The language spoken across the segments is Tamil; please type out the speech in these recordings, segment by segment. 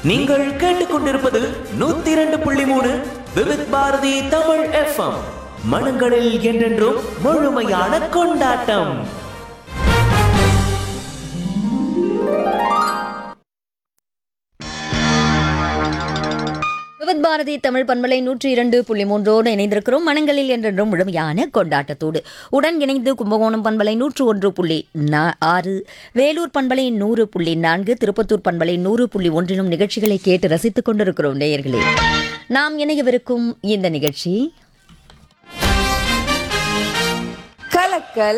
நீங்கள் கேட்டுக்கொண்டிருப்பது நூத்தி இரண்டு புள்ளி மூணு விவித் பாரதி தமிழ் எஃப்எம் மனங்களில் என்றென்றும் முழுமையான கொண்டாட்டம் விவத் பாரதி தமிழ் பண்பலை நூற்றி இரண்டு புள்ளி மூன்றோடு இணைந்திருக்கிறோம் மனங்களில் என்றென்றும் முழுமையான கொண்டாட்டத்தோடு உடன் இணைந்து கும்பகோணம் பண்பலை நூற்று ஒன்று புள்ளி நா- ஆறு வேலூர் பண்பலை நூறு புள்ளி நான்கு திருப்பத்தூர் பண்பலை நூறு புள்ளி ஒன்றிலும் நிகழ்ச்சிகளை கேட்டு ரசித்துக் கொண்டிருக்கிறோம் நேயர்களே நாம் இணையவிருக்கும் இந்த நிகழ்ச்சி கலக்கல்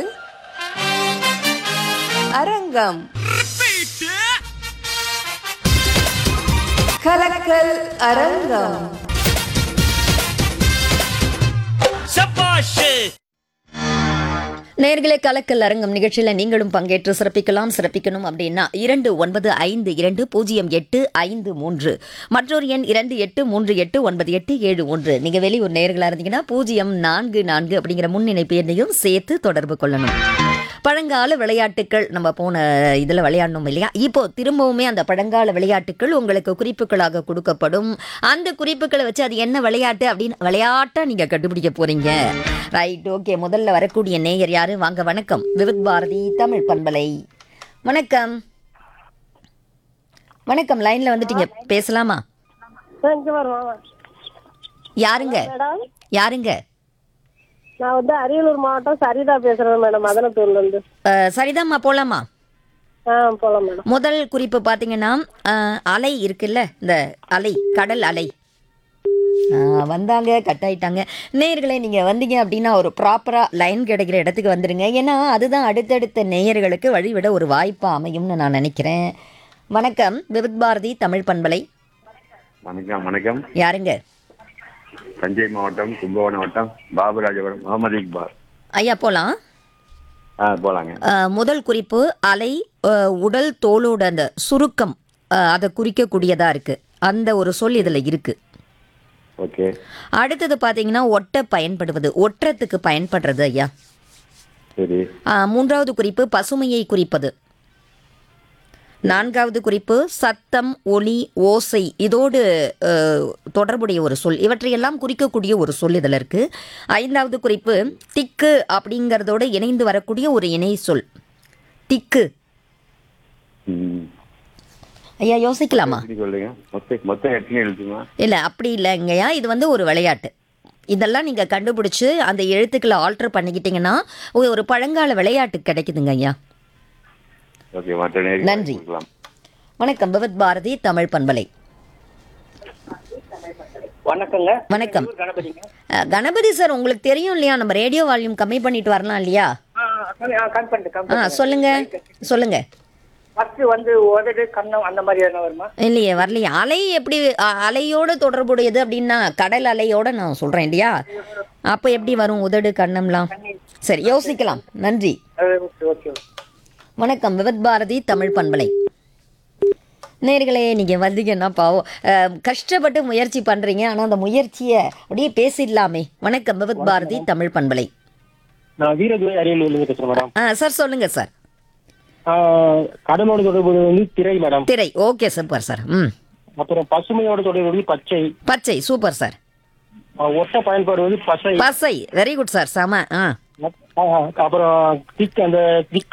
அரங்கம் கலக்கல் அரங்கம் நேர்களே கலக்கல் அரங்கம் நிகழ்ச்சியில் நீங்களும் பங்கேற்று சிறப்பிக்கலாம் சிறப்பிக்கணும் அப்படின்னா இரண்டு ஒன்பது ஐந்து இரண்டு பூஜ்ஜியம் எட்டு ஐந்து மூன்று மற்றொரு எண் இரண்டு எட்டு மூன்று எட்டு ஒன்பது எட்டு ஏழு ஒன்று நீங்கள் வெளியூர் நேர்களாக இருந்தீங்கன்னா பூஜ்ஜியம் நான்கு நான்கு அப்படிங்கிற முன்னிணைப்பு எண்ணையும் சேர்த்து தொடர்பு கொள்ளணும் பழங்கால விளையாட்டுக்கள் நம்ம போன இதில் விளையாடணும் இல்லையா இப்போ திரும்பவுமே அந்த பழங்கால விளையாட்டுக்கள் உங்களுக்கு குறிப்புகளாக கொடுக்கப்படும் அந்த குறிப்புகளை வச்சு அது என்ன விளையாட்டு அப்படின்னு விளையாட்டா நீங்கள் கண்டுபிடிக்க போறீங்க ரைட் ஓகே முதல்ல வரக்கூடிய நேயர் யாரு வாங்க வணக்கம் விவித் பாரதி தமிழ் பண்பலை வணக்கம் வணக்கம் லைன்ல வந்துட்டீங்க பேசலாமா இங்க வருவோம் யாருங்க மேடம் யாருங்க நான் வந்து அரியலூர் மாவட்டம் சரிதா பேசுறேன் மேடம் மதனத்தூர்ல இருந்து அஹ், சரிதாம்மா போலாமா ஆ போலாம் மேடம் முதல் குறிப்பு பார்த்தீங்கன்னா அஹ், அலை இருக்குல்ல இந்த அலை கடல் அலை ஆ, வந்தாங்க கட் ஆயிட்டாங்க நேயர்களே நீங்கள் வந்தீங்க அப்படின்னா ஒரு ப்ராப்பராக லைன் கிடைக்கிற இடத்துக்கு வந்துடுங்க ஏன்னா அதுதான் அடுத்தடுத்த நேயர்களுக்கு வழிவிட ஒரு வாய்ப்பாக அமையும்னு நான் நினைக்கிறேன் வணக்கம் விவித் பாரதி தமிழ் பண்பலை வணக்கம் வணக்கம் யாருங்க தஞ்சை மாவட்டம் கும்பகோணம் மாவட்டம் பாபுராஜபுரம் முகமது இக்பால் ஐயா போகலாம் ஆ போலாங்க முதல் குறிப்பு அலை அ, உடல் தோலோட அந்த சுருக்கம் அ, அதை குறிக்கக்கூடியதாக இருக்குது அந்த ஒரு சொல் இதில் இருக்குது ஓகே அடுத்தது பார்த்தீங்கன்னா ஒட்ட பயன்படுவது ஒற்றத்துக்கு பயன்படுறது ஐயா சரி ஆ, மூன்றாவது குறிப்பு பசுமையை குறிப்பது நான்காவது குறிப்பு சத்தம் ஒளி ஓசை இதோடு அ, தொடர்புடைய ஒரு சொல் இவற்றையெல்லாம் குறிக்கக்கூடிய ஒரு சொல் இதில் இருக்கு ஐந்தாவது குறிப்பு திக்கு அப்படிங்கிறதோட இணைந்து வரக்கூடிய ஒரு இணை சொல் திக்கு ம் ஐயா யோசிக்கலாமா எப்படி சொல்லுங்க மொத்தம் மொத்தம் எத்தனை எழுத்துமா இல்லை அப்படி இல்லைங்கய்யா இது வந்து ஒரு விளையாட்டு இதெல்லாம் நீங்கள் கண்டுபிடிச்சு அந்த எழுத்துக்களை ஆல்டர் பண்ணிக்கிட்டீங்கன்னா ஒரு ஒரு பழங்கால விளையாட்டு கிடைக்குதுங்க ஐயா ஓகே மற்ற நேரம் நன்றி. கொடுக்கலாம் வணக்கம் பகவத் பாரதி தமிழ் பண்பலை வணக்கங்க வணக்கம் கணபதிங்க அஹ், கணபதி சார் உங்களுக்கு தெரியும் இல்லையா நம்ம ரேடியோ வால்யூம் கம்மி பண்ணிட்டு வரலாம் இல்லையா கம் பண்ணிட்டு ஆ சொல்லுங்க சொல்லுங்க ஃபர்ஸ்ட் வந்து உதடு கண்ணம் அந்த மாதிரி எதனா வருமா இல்லையே வரலையே அலை எப்படி அ- அலையோட தொடர்புடையது அப்படின்னா கடல் அலையோட நான் சொல்றேன் இல்லையா அப்போ எப்படி வரும் உதடு கண்ணம்லாம் சரி யோசிக்கலாம் நன்றி ஓகே ஓகே வணக்கம் விவத் பாரதி தமிழ் பண்பலை நேர்களே நீங்கள் வந்தீங்கன்னா பாவம் அஹ், கஷ்டப்பட்டு முயற்சி பண்ணுறீங்க ஆனால் அந்த முயற்சியை அப்படியே பேசிடலாமே வணக்கம் விவத் பாரதி தமிழ் பண்பலை நான் வீரதுரை அரியலூர்ல இருந்து பேசுறேன் மேடம் ஆ சார் சொல்லுங்கள் சார் ஆஹ் கடலோட தொடர்பு வந்து திரை மேடம் திரை ஓகே சூப்பர் சார் ம் அப்புறம் பசுமையோட தொடர்பு வந்து பச்சை பச்சை சூப்பர் சார் ஆஹ் ஒட்ட பயன்பாடு வந்து பசை பசை வெரி குட் சார் செம ஆ ஆஹ் அப்புறம் திக் அந்த திக்